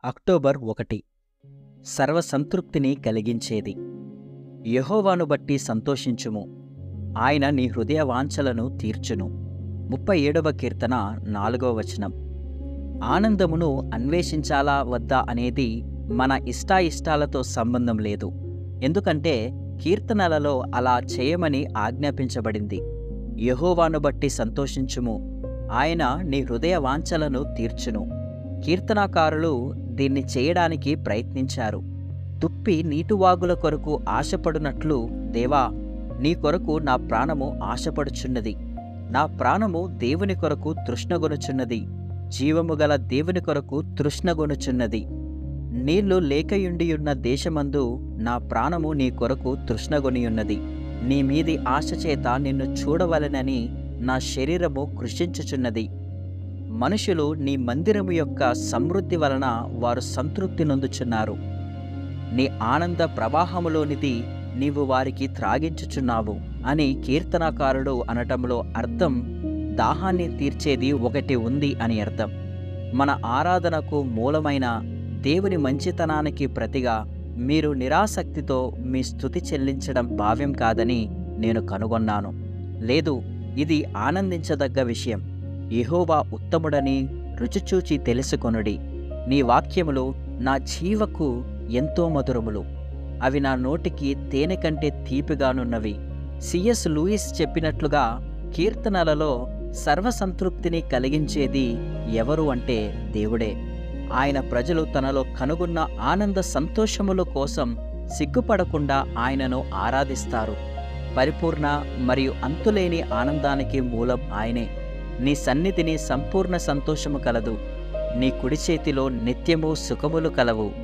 October ఒకటి సర్వసంతృప్తిని కలిగించేది యెహోవాను బట్టి సంతోషించుము ఆయన నీ హృదయ వాంఛలను తీర్చును ముప్పై ఏడవ కీర్తన నాలుగవ వచనం ఆనందమును అన్వేషించాలా వద్దా అనేది మన ఇష్టాయిష్టాలతో సంబంధం లేదు ఎందుకంటే కీర్తనలలో అలా చేయమని ఆజ్ఞాపించబడింది యెహోవాను బట్టి సంతోషించుము ఆయన నీ హృదయ వాంఛలను తీర్చును కీర్తనాకారులు దీన్ని చేయడానికి ప్రయత్నించారు తుప్పి నీటివాగుల కొరకు ఆశపడునట్లు దేవా నీ కొరకు నా ప్రాణము ఆశపడుచున్నది నా ప్రాణము దేవుని కొరకు తృష్ణగొనుచున్నది జీవము గల దేవుని కొరకు తృష్ణగొనుచున్నది నీళ్లు లేకయుండియున్న దేశమందు నా ప్రాణము నీ కొరకు తృష్ణగొనియున్నది నీ మీది ఆశ చేత నిన్ను చూడవలెనని నా శరీరము కృషించుచున్నది మనుషులు నీ మందిరము యొక్క సమృద్ధి వలన వారు సంతృప్తి నొందుచున్నారు నీ ఆనంద ప్రవాహములోనిది నీవు వారికి త్రాగించుచున్నావు అని కీర్తనాకారుడు అనటంలో అర్థం దాహాన్ని తీర్చేది ఒకటి ఉంది అని అర్థం మన ఆరాధనకు మూలమైన దేవుని మంచితనానికి ప్రతిగా మీరు నిరాసక్తితో మీ స్థుతి చెల్లించడం భావ్యం కాదని నేను కనుగొన్నాను లేదు ఇది ఆనందించదగ్గ విషయం యెహోవా ఉత్తముడని రుచిచూచి తెలుసుకొనుడి నీ వాక్యములు నా జీవకు ఎంతో మధురములు అవి నా నోటికి తేనె కంటే తీపిగానున్నవి సిఎస్ లూయిస్ చెప్పినట్లుగా కీర్తనలలో సర్వసంతృప్తిని కలిగించేది ఎవరు అంటే దేవుడే ఆయన ప్రజలు తనలో కనుగొన్న ఆనంద సంతోషముల కోసం సిగ్గుపడకుండా ఆయనను ఆరాధిస్తారు పరిపూర్ణ మరియు అంతులేని ఆనందానికి మూలం ఆయనే నీ సన్నిధిని సంపూర్ణ సంతోషము కలదు నీ కుడి చేతిలో నిత్యము సుఖములు కలవు